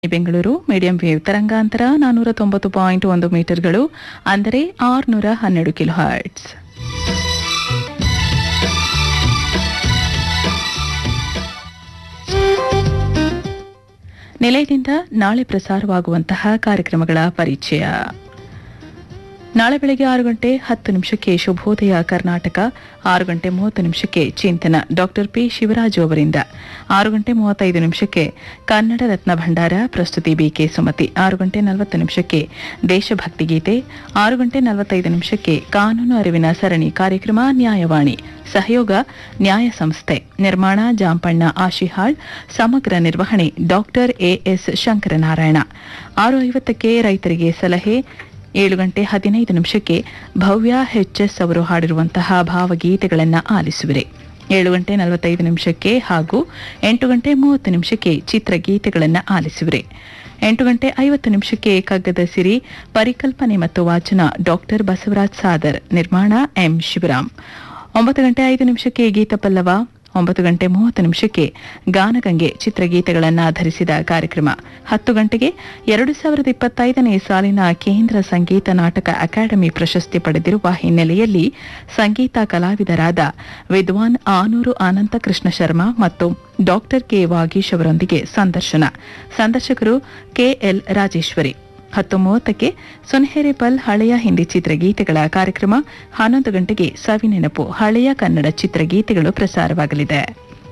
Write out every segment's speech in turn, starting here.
Bengaluru medium wave ತರಂಗಾಂತರ ನಾನೂರ ತೊಂಬತ್ತು ಪಾಯಿಂಟ್ ಒಂದು ಮೀಟರ್ಗಳು ಅಂದರೆ ಆರುನೂರ ಹನ್ನೆರಡು ಕಿಲೋ ಹರ್ಟ್ಸ್ ನಿಲಯದಿಂದ ನಾಳೆ ಪ್ರಸಾರವಾಗುವಂತಹ ಕಾರ್ಯಕ್ರಮಗಳ ಪರಿಚಯ ನಾಳೆ ಬೆಳಗ್ಗೆ ಆರು ಗಂಟೆ ಹತ್ತು ನಿಮಿಷಕ್ಕೆ ಶುಭೋದಯ ಕರ್ನಾಟಕ ಆರು ಗಂಟೆ ಮೂವತ್ತು ನಿಮಿಷಕ್ಕೆ ಚಿಂತನ ಡಾಕ್ಟರ್ ಪಿ ಶಿವರಾಜು ಅವರಿಂದ ಆರು ಗಂಟೆ ಮೂವತ್ತೈದು ನಿಮಿಷಕ್ಕೆ ಕನ್ನಡ ರತ್ನ ಭಂಡಾರ ಪ್ರಸ್ತುತಿ ಬಿಕೆ ಸುಮತಿ ಆರು ಗಂಟೆ ನಲವತ್ತು ನಿಮಿಷಕ್ಕೆ ದೇಶಭಕ್ತಿ ಗೀತೆ ಆರು ಗಂಟೆ ನಲವತ್ತೈದು ನಿಮಿಷಕ್ಕೆ ಕಾನೂನು ಅರಿವಿನ ಸರಣಿ ಕಾರ್ಯಕ್ರಮ ನ್ಯಾಯವಾಣಿ ಸಹಯೋಗ ನ್ಯಾಯ ಸಂಸ್ಥೆ ನಿರ್ಮಾಣ ಜಾಂಪಣ್ಣ ಆಶಿಹಾಳ್ ಸಮಗ್ರ ನಿರ್ವಹಣೆ ಡಾಕ್ಟರ್ ಎಎಸ್ ಶಂಕರನಾರಾಯಣ ಆರು ಐವತ್ತಕ್ಕೆ ರೈತರಿಗೆ ಸಲಹೆ ಏಳು ಗಂಟೆ ಹದಿನೈದು ನಿಮಿಷಕ್ಕೆ ಭವ್ಯ ಎಸ್ ಅವರು ಹಾಡಿರುವಂತಹ ಭಾವಗೀತೆಗಳನ್ನು ಆಲಿಸುವಿರಿ ಏಳು ಗಂಟೆ ನಲವತ್ತೈದು ನಿಮಿಷಕ್ಕೆ ಹಾಗೂ ಎಂಟು ಗಂಟೆ ಮೂವತ್ತು ನಿಮಿಷಕ್ಕೆ ಚಿತ್ರಗೀತೆಗಳನ್ನು ಆಲಿಸುವಿರಿ ಎಂಟು ಗಂಟೆ ಐವತ್ತು ನಿಮಿಷಕ್ಕೆ ಕಗ್ಗದ ಸಿರಿ ಪರಿಕಲ್ಪನೆ ಮತ್ತು ವಾಚನ ಡಾಕ್ಟರ್ ಬಸವರಾಜ್ ಸಾದರ್ ನಿರ್ಮಾಣ ಎಂ ಶಿವರಾಮ್ ಒಂಬತ್ತು ಗಂಟೆ ಐದು ನಿಮಿಷಕ್ಕೆ ಗೀತ ಪಲ್ಲವ ಒಂಬತ್ತು ಗಂಟೆ ಮೂವತ್ತು ನಿಮಿಷಕ್ಕೆ ಗಾನಗಂಗೆ ಚಿತ್ರಗೀತೆಗಳನ್ನು ಆಧರಿಸಿದ ಕಾರ್ಯಕ್ರಮ ಹತ್ತು ಗಂಟೆಗೆ ಎರಡು ಸಾವಿರದ ಇಪ್ಪತ್ತೈದನೇ ಸಾಲಿನ ಕೇಂದ್ರ ಸಂಗೀತ ನಾಟಕ ಅಕಾಡೆಮಿ ಪ್ರಶಸ್ತಿ ಪಡೆದಿರುವ ಹಿನ್ನೆಲೆಯಲ್ಲಿ ಸಂಗೀತ ಕಲಾವಿದರಾದ ವಿದ್ವಾನ್ ಆನೂರು ಅನಂತ ಕೃಷ್ಣ ಶರ್ಮಾ ಮತ್ತು ಡಾಕ್ಟರ್ ಕೆ ವಾಗೀಶ್ ಅವರೊಂದಿಗೆ ಸಂದರ್ಶನ ಸಂದರ್ಶಕರು ಕೆಎಲ್ ರಾಜೇಶ್ವರಿ ಹತ್ತು ಮೂವತ್ತಕ್ಕೆ ಸುನ್ಹೆರೆಪಲ್ ಹಳೆಯ ಹಿಂದಿ ಚಿತ್ರಗೀತೆಗಳ ಕಾರ್ಯಕ್ರಮ ಹನ್ನೊಂದು ಗಂಟೆಗೆ ಸವಿನೆನಪು ಹಳೆಯ ಕನ್ನಡ ಚಿತ್ರಗೀತೆಗಳು ಪ್ರಸಾರವಾಗಲಿದೆ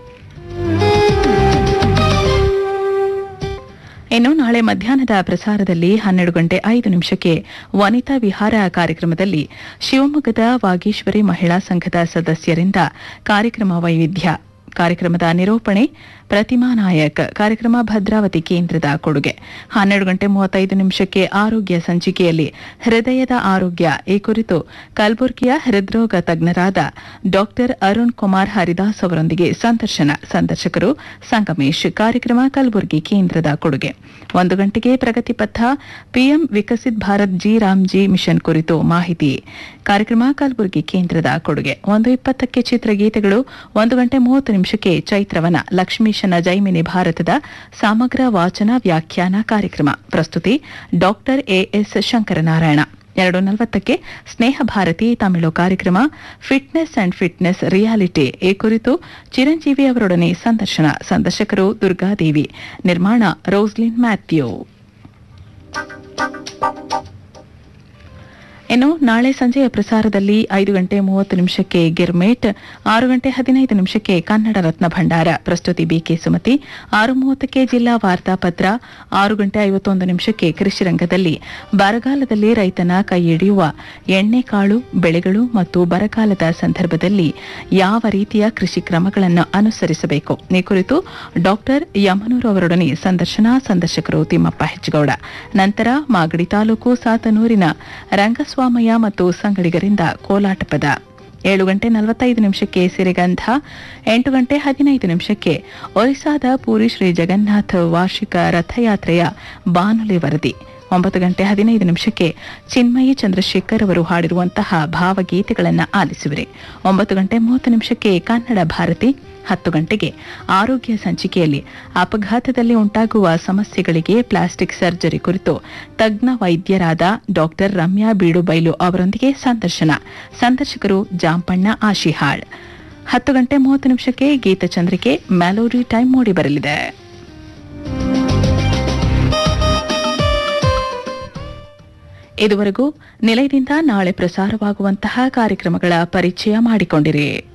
ಇನ್ನು ನಾಳೆ ಮಧ್ಯಾಹ್ನದ ಪ್ರಸಾರದಲ್ಲಿ ಹನ್ನೆರಡು ಗಂಟೆ ಐದು ನಿಮಿಷಕ್ಕೆ ವನಿತಾ ವಿಹಾರ ಕಾರ್ಯಕ್ರಮದಲ್ಲಿ ಶಿವಮೊಗ್ಗದ ವಾಗೀಶ್ವರಿ ಮಹಿಳಾ ಸಂಘದ ಸದಸ್ಯರಿಂದ ಕಾರ್ಯಕ್ರಮ ವೈವಿಧ್ಯ ಕಾರ್ಯಕ್ರಮದ ನಿರೂಪಣೆ ಪ್ರತಿಮಾ ನಾಯಕ್ ಕಾರ್ಯಕ್ರಮ ಭದ್ರಾವತಿ ಕೇಂದ್ರದ ಕೊಡುಗೆ ಹನ್ನೆರಡು ಗಂಟೆ ಮೂವತ್ತೈದು ನಿಮಿಷಕ್ಕೆ ಆರೋಗ್ಯ ಸಂಚಿಕೆಯಲ್ಲಿ ಹೃದಯದ ಆರೋಗ್ಯ ಈ ಕುರಿತು ಕಲಬುರಗಿಯ ಹೃದ್ರೋಗ ತಜ್ಞರಾದ ಡಾಕ್ಟರ್ ಅರುಣ್ ಕುಮಾರ್ ಹರಿದಾಸ್ ಅವರೊಂದಿಗೆ ಸಂದರ್ಶನ ಸಂದರ್ಶಕರು ಸಂಗಮೇಶ್ ಕಾರ್ಯಕ್ರಮ ಕಲಬುರಗಿ ಕೇಂದ್ರದ ಕೊಡುಗೆ ಒಂದು ಗಂಟೆಗೆ ಪ್ರಗತಿ ಪಥ PM Viksit Bharat G Ramji mission ಕುರಿತು ಮಾಹಿತಿ ಕಾರ್ಯಕ್ರಮ ಕಲಬುರಗಿ ಕೇಂದ್ರದ ಕೊಡುಗೆ ಒಂದು ಇಪ್ಪತ್ತಕ್ಕೆ ಚಿತ್ರಗೀತೆಗಳು ಒಂದು ಗಂಟೆ ಮೂವತ್ತು ನಿಮಿಷಕ್ಕೆ ಚೈತ್ರವನ ಲಕ್ಷ್ಮೀಶನ ಜೈಮಿನಿ ಭಾರತದ ಸಮಗ್ರ ವಾಚನ ವ್ಯಾಖ್ಯಾನ ಕಾರ್ಯಕ್ರಮ ಪ್ರಸ್ತುತಿ ಡಾಕ್ಟರ್ ಎಎಸ್ ಶಂಕರನಾರಾಯಣ ಎರಡು ನಲವತ್ತಕ್ಕೆ ಸ್ನೇಹ ಭಾರತಿ ತಮಿಳು ಕಾರ್ಯಕ್ರಮ ಫಿಟ್ನೆಸ್ ಅಂಡ್ ಫಿಟ್ನೆಸ್ ರಿಯಾಲಿಟಿ ಈ ಕುರಿತು ಚಿರಂಜೀವಿ ಅವರೊಡನೆ ಸಂದರ್ಶನ ಸಂದರ್ಶಕರು ದುರ್ಗಾದೇವಿ ನಿರ್ಮಾಣ ರೋಸ್ಲಿನ್ ಮ್ಯಾಥ್ಯೂ ಇನ್ನು ನಾಳೆ ಸಂಜೆಯ ಪ್ರಸಾರದಲ್ಲಿ ಐದು ಗಂಟೆ ಮೂವತ್ತು ನಿಮಿಷಕ್ಕೆ ಗಿರ್ಮೇಟ್ ಆರು ಗಂಟೆ ಹದಿನೈದು ನಿಮಿಷಕ್ಕೆ ಕನ್ನಡ ರತ್ನ ಭಂಡಾರ ಪ್ರಸ್ತುತಿ ಬಿಕೆ ಸುಮತಿ ಆರು ಮೂವತ್ತಕ್ಕೆ ಜಿಲ್ಲಾ ವಾರ್ತಾಪತ್ರ ಆರು ಗಂಟೆ ಐವತ್ತೊಂದು ನಿಮಿಷಕ್ಕೆ ಕೃಷಿ ರಂಗದಲ್ಲಿ ಬರಗಾಲದಲ್ಲಿ ರೈತನ ಕೈ ಹಿಡಿಯುವ ಎಣ್ಣೆಕಾಳು ಬೆಳೆಗಳು ಮತ್ತು ಬರಗಾಲದ ಸಂದರ್ಭದಲ್ಲಿ ಯಾವ ರೀತಿಯ ಕೃಷಿ ಕ್ರಮಗಳನ್ನು ಅನುಸರಿಸಬೇಕು ಈ ಕುರಿತು ಡಾಕ್ಟರ್ ಯಮನೂರ್ ಅವರೊಡನೆ ಸಂದರ್ಶನ ಸಂದರ್ಶಕರು ತಿಮ್ಮಪ್ಪ ಹೆಜ್ಗೌಡ ನಂತರ ಮಾಗಡಿ ತಾಲೂಕು ಸಾತನೂರಿನ ರಂಗಸ್ವಾಮಯ್ಯ ಮತ್ತು ಸಂಗಡಿಗರಿಂದ ಕೋಲಾಟ ಪದ ಏಳು ಗಂಟೆ ನಲವತ್ತೈದು ನಿಮಿಷಕ್ಕೆ ಸಿರಿಗಂಧ ಎಂಟು ಗಂಟೆ ಹದಿನೈದು ನಿಮಿಷಕ್ಕೆ ಒರಿಸ್ಸಾದ ಪೂರಿ ಶ್ರೀ ಜಗನ್ನಾಥ ವಾರ್ಷಿಕ ರಥಯಾತ್ರೆಯ ಬಾನುಲಿ ವರದಿ ಒಂಬತ್ತು ಗಂಟೆ ಹದಿನೈದು ನಿಮಿಷಕ್ಕೆ ಚಿನ್ಮಯಿ ಚಂದ್ರಶೇಖರ್ ಅವರು ಹಾಡಿರುವಂತಹ ಭಾವಗೀತೆಗಳನ್ನು ಆಲಿಸುವಿರಿ ಒಂಬತ್ತು ಗಂಟೆ ಮೂವತ್ತು ನಿಮಿಷಕ್ಕೆ ಕನ್ನಡ ಭಾರತಿ ಹತ್ತು ಗಂಟೆಗೆ ಆರೋಗ್ಯ ಸಂಚಿಕೆಯಲ್ಲಿ ಅಪಘಾತದಲ್ಲಿ ಉಂಟಾಗುವ ಸಮಸ್ಯೆಗಳಿಗೆ ಪ್ಲಾಸ್ಟಿಕ್ ಸರ್ಜರಿ ಕುರಿತು ತಜ್ಞ ವೈದ್ಯರಾದ ಡಾಕ್ಟರ್ ರಮ್ಯಾ ಬೀಡುಬೈಲು ಅವರೊಂದಿಗೆ ಸಂದರ್ಶನ ಸಂದರ್ಶಕರು ಜಾಂಪಣ್ಣ ಆಶಿಹಾಳ್ ಹತ್ತು ಗಂಟೆ ಮೂವತ್ತು ನಿಮಿಷಕ್ಕೆ ಗೀತಚಂದ್ರಿಕೆ ಮ್ಯಾಲೋರಿ ಟೈಮ್ ಮೂಡಿ ಬರಲಿದೆ ಇದುವರೆಗೂ ನಿಲಯದಿಂದ ನಾಳೆ ಪ್ರಸಾರವಾಗುವಂತಹ ಕಾರ್ಯಕ್ರಮಗಳ ಪರಿಚಯ ಮಾಡಿಕೊಂಡಿರಿ